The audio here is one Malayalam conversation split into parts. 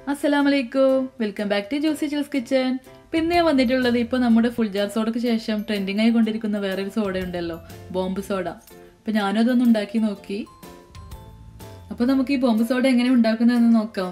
അസ്സലാമലൈക്കും welcome back to Josy chills kitchen പിന്നെ ഞാൻ വന്നിട്ടുള്ളത് ഇപ്പോൾ നമ്മുടെ ഫുൾ ജാർ സോഡയ്ക്ക് ശേഷം ട്രെൻഡിങ് ആയിക്കൊണ്ടിരിക്കുന്ന വേറൊരു സോഡ ഉണ്ടല്ലോ ബോംബ് സോഡ അപ്പം ഞാനും അതൊന്ന് ഉണ്ടാക്കി നോക്കി അപ്പോൾ നമുക്ക് ഈ ബോംബ് സോഡ എങ്ങനെ ഉണ്ടാക്കുന്നതെന്ന് നോക്കാം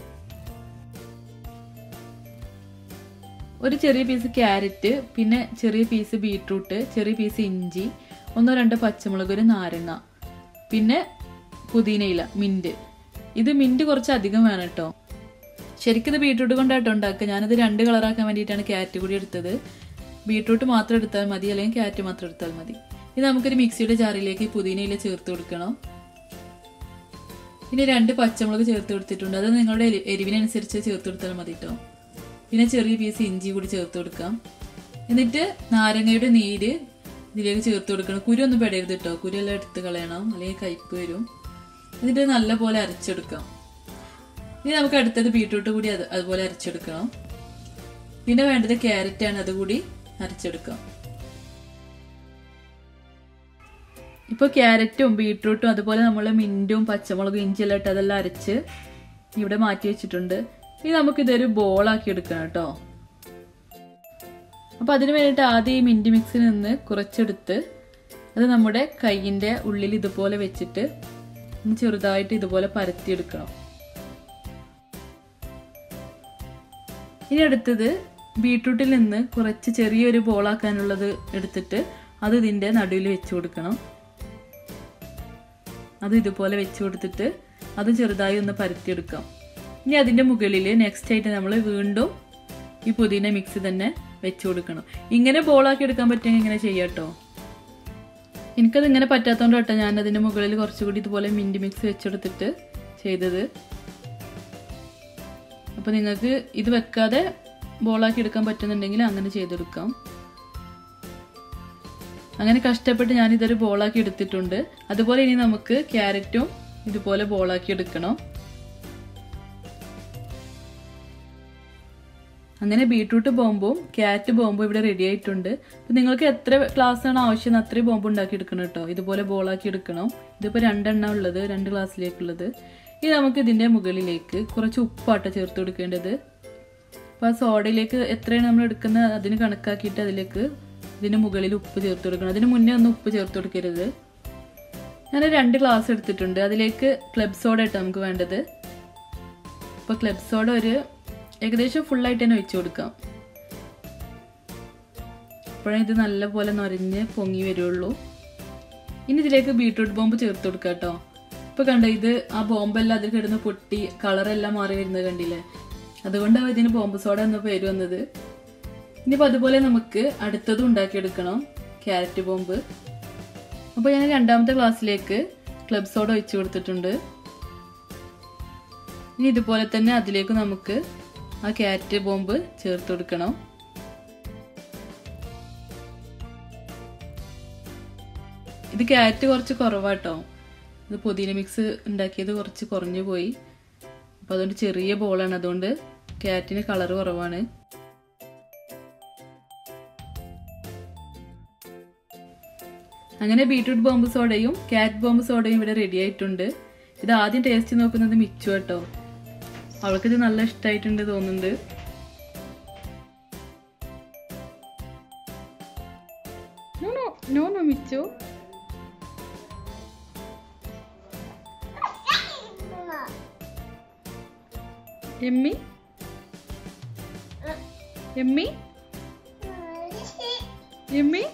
ഒരു ചെറിയ പീസ് ക്യാരറ്റ് പിന്നെ ചെറിയ പീസ് ബീട്രൂട്ട് ചെറിയ പീസ് ഇഞ്ചി ഒന്നോ രണ്ടോ പച്ചമുളക് ഒരു നാരങ്ങ പിന്നെ പുതിനയില മിന്റ് ഇത് മിന്റ് കുറച്ച് അധികം വേണം കേട്ടോ ശരിക്കും ഇത് ബീട്രൂട്ട് കൊണ്ടാട്ടോ ഉണ്ടാക്കുക ഞാനത് രണ്ട് കളറാക്കാൻ വേണ്ടിയിട്ടാണ് ക്യാരറ്റ് കൂടി എടുത്തത് ബീട്രൂട്ട് മാത്രം എടുത്താൽ മതി അല്ലെങ്കിൽ ക്യാരറ്റ് മാത്രം എടുത്താൽ മതി ഇത് നമുക്കൊരു മിക്സിയുടെ ജാറിലേക്ക് പുതിനയില ചേർത്ത് കൊടുക്കണം പിന്നെ രണ്ട് പച്ചമുളക് ചേർത്ത് കൊടുത്തിട്ടുണ്ട് അത് നിങ്ങളുടെ എരി- എരിവിനനുസരിച്ച് ചേർത്ത് കൊടുത്താൽ മതി കേട്ടോ പിന്നെ ചെറിയ പീസ് ഇഞ്ചി കൂടി ചേർത്ത് കൊടുക്കാം എന്നിട്ട് നാരങ്ങയുടെ നീര് ഇതിലേക്ക് ചേർത്ത് കൊടുക്കണം കുരു ഒന്നും പെടരുത് കേട്ടോ കുരു എല്ലാം എടുത്ത് കളയണം അല്ലെങ്കിൽ കയ്പ്പ് വരും എന്നിട്ട് നല്ലപോലെ അരച്ചെടുക്കാം ഇനി നമുക്ക് അടുത്തത് ബീട്രൂട്ട് കൂടി അത് അതുപോലെ അരച്ചെടുക്കണം പിന്നെ വേണ്ടത് ക്യാരറ്റ് ആണ് അതുകൂടി അരച്ചെടുക്കാം ഇപ്പോൾ ക്യാരറ്റും ബീട്രൂട്ടും അതുപോലെ നമ്മൾ മിൻറ്റും പച്ചമുളകും ഇഞ്ചിയെല്ലാം ഇട്ട് അതെല്ലാം അരച്ച് ഇവിടെ മാറ്റി വെച്ചിട്ടുണ്ട് ഇനി നമുക്കിതൊരു ബോളാക്കി എടുക്കണം കേട്ടോ അപ്പോൾ അതിന് വേണ്ടിയിട്ട് ആദ്യം ഈ മിൻറ്റ് മിക്സിൽ നിന്ന് കുറച്ചെടുത്ത് അത് നമ്മുടെ കൈയിൻ്റെ ഉള്ളിൽ ഇതുപോലെ വെച്ചിട്ട് ഒന്ന് ചെറുതായിട്ട് ഇതുപോലെ പരത്തിയെടുക്കണം ഇനി അടുത്തത് ബീട്രൂട്ടിൽ നിന്ന് കുറച്ച് ചെറിയൊരു ബോളാക്കാനുള്ളത് എടുത്തിട്ട് അത് ഇതിൻ്റെ നടുവിൽ വെച്ച് കൊടുക്കണം അത് ഇതുപോലെ വെച്ച് കൊടുത്തിട്ട് അത് ചെറുതായി ഒന്ന് പരത്തിയെടുക്കാം ഇനി അതിൻ്റെ മുകളിൽ നെക്സ്റ്റ് ആയിട്ട് നമ്മൾ വീണ്ടും ഈ പുതിന മിക്സ് തന്നെ വെച്ച് കൊടുക്കണം ഇങ്ങനെ ബോളാക്കി എടുക്കാൻ പറ്റുമെങ്കിൽ ഇങ്ങനെ ചെയ്യാം കേട്ടോ എനിക്കത് ഇങ്ങനെ പറ്റാത്തതുകൊണ്ട് കേട്ടോ ഞാൻ അതിൻ്റെ മുകളിൽ കുറച്ചുകൂടി ഇതുപോലെ മിൻറ്റ് മിക്സ് വെച്ചെടുത്തിട്ട് ചെയ്തത് അപ്പോൾ നിങ്ങൾക്ക് ഇത് വെക്കാതെ ബോളാക്കി എടുക്കാൻ പറ്റുന്നുണ്ടെങ്കിൽ അങ്ങനെ ചെയ്തെടുക്കാം അങ്ങനെ കഷ്ടപ്പെട്ട് ഞാൻ ഇതൊരു ബോളാക്കി എടുത്തിട്ടുണ്ട് അതുപോലെ ഇനി നമുക്ക് ക്യാരറ്റും ഇതുപോലെ ബോളാക്കി എടുക്കണം അങ്ങനെ ബീട്രൂട്ട് ബോംബും ക്യാരറ്റ് ബോംബും ഇവിടെ റെഡി ആയിട്ടുണ്ട് അപ്പം നിങ്ങൾക്ക് എത്ര ഗ്ലാസ് ആണ് ആവശ്യം അത്രയും ബോംബ് ഉണ്ടാക്കി എടുക്കണം കേട്ടോ ഇതുപോലെ ബോളാക്കി എടുക്കണം ഇതിപ്പോൾ രണ്ടെണ്ണം ഉള്ളത് രണ്ട് ഗ്ലാസ്സിലേക്കുള്ളത് ഇനി നമുക്ക് ഇതിൻ്റെ മുകളിലേക്ക് കുറച്ച് ഉപ്പാട്ടോ ചേർത്ത് കൊടുക്കേണ്ടത് അപ്പോൾ ആ സോഡയിലേക്ക് എത്രയാണ് നമ്മൾ എടുക്കുന്നത് അതിന് കണക്കാക്കിയിട്ട് അതിലേക്ക് ഇതിന് മുകളിൽ ഉപ്പ് ചേർത്ത് കൊടുക്കണം അതിന് മുന്നേ ഒന്നും ഉപ്പ് ചേർത്ത് കൊടുക്കരുത് ഞാൻ രണ്ട് ഗ്ലാസ് എടുത്തിട്ടുണ്ട് അതിലേക്ക് ക്ലബ് സോഡ ഇട്ട് നമുക്ക് വേണ്ടത് അപ്പോൾ ക്ലബ് സോഡ ഒരു ഏകദേശം ഫുള്ളായിട്ട് തന്നെ വെച്ച് കൊടുക്കാം അപ്പോഴേ ഇത് നല്ലപോലെ നൊരഞ്ഞ് പൊങ്ങി വരുള്ളൂ ഇനി ഇതിലേക്ക് ബീട്രൂട്ട് ബോംബ് ചേർത്ത് കൊടുക്കാം കേട്ടോ ഇപ്പൊ കണ്ടോ ഇത് ആ ബോംബെല്ലാം അതിൽ കിടന്ന് പൊട്ടി കളറെല്ലാം മാറി വരുന്നത് കണ്ടില്ലേ അതുകൊണ്ടാണ് ഇതിന് ബോംബ് സോഡ എന്ന പേര് വന്നത് ഇനിയിപ്പോൾ അതുപോലെ നമുക്ക് അടുത്തതും ഉണ്ടാക്കിയെടുക്കണം ക്യാരറ്റ് ബോംബ് അപ്പോൾ ഞാൻ രണ്ടാമത്തെ ഗ്ലാസ്സിലേക്ക് ക്ലബ് സോഡ ഒഴിച്ചു കൊടുത്തിട്ടുണ്ട് ഇനി ഇതുപോലെ തന്നെ അതിലേക്ക് നമുക്ക് ആ ക്യാരറ്റ് ബോംബ് ചേർത്ത് കൊടുക്കണം ഇത് ക്യാരറ്റ് കുറച്ച് കുറവാട്ടോ ഇത് പുതിന മിക്സ് ഉണ്ടാക്കിയത് കുറച്ച് കുറഞ്ഞു പോയി അപ്പോൾ അതുകൊണ്ട് ചെറിയ ബോളാണ് അതുകൊണ്ട് ക്യാരറ്റിന് കളർ കുറവാണ് അങ്ങനെ ബീട്രൂട്ട് ബോംബ് സോഡയും ക്യാറ്റ് ബോംബ് സോഡയും ഇവിടെ റെഡി ആയിട്ടുണ്ട് ഇത് ആദ്യം ടേസ്റ്റ് നോക്കുന്നത് മിച്ചു കേട്ടോ അവൾക്കിത് നല്ല ഇഷ്ടമായിട്ടുണ്ട് തോന്നുന്നുണ്ട് no no no no Michu Emmy Emmy Emmy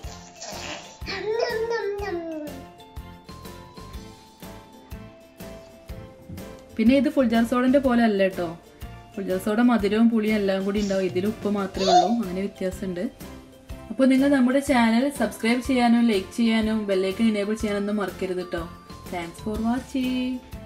പിന്നെ ഇത് ഫുൾജാർ സോഡന്റെ പോലെ അല്ല കേട്ടോ ഫുൾജാർ സോഡ മധുരവും പുളിയും എല്ലാം കൂടി ഉണ്ടാവും ഇതിൽ ഉപ്പ് മാത്രമേ ഉള്ളൂ അങ്ങനെ വ്യത്യാസമുണ്ട് അപ്പോൾ നിങ്ങൾ നമ്മുടെ ചാനൽ സബ്സ്ക്രൈബ് ചെയ്യാനും ലൈക്ക് ചെയ്യാനും ബെല്ലൈക്കൻ ഇനേബിൾ ചെയ്യാനൊന്നും മറക്കരുത് കേട്ടോ താങ്ക്സ് ഫോർ വാച്ചിങ്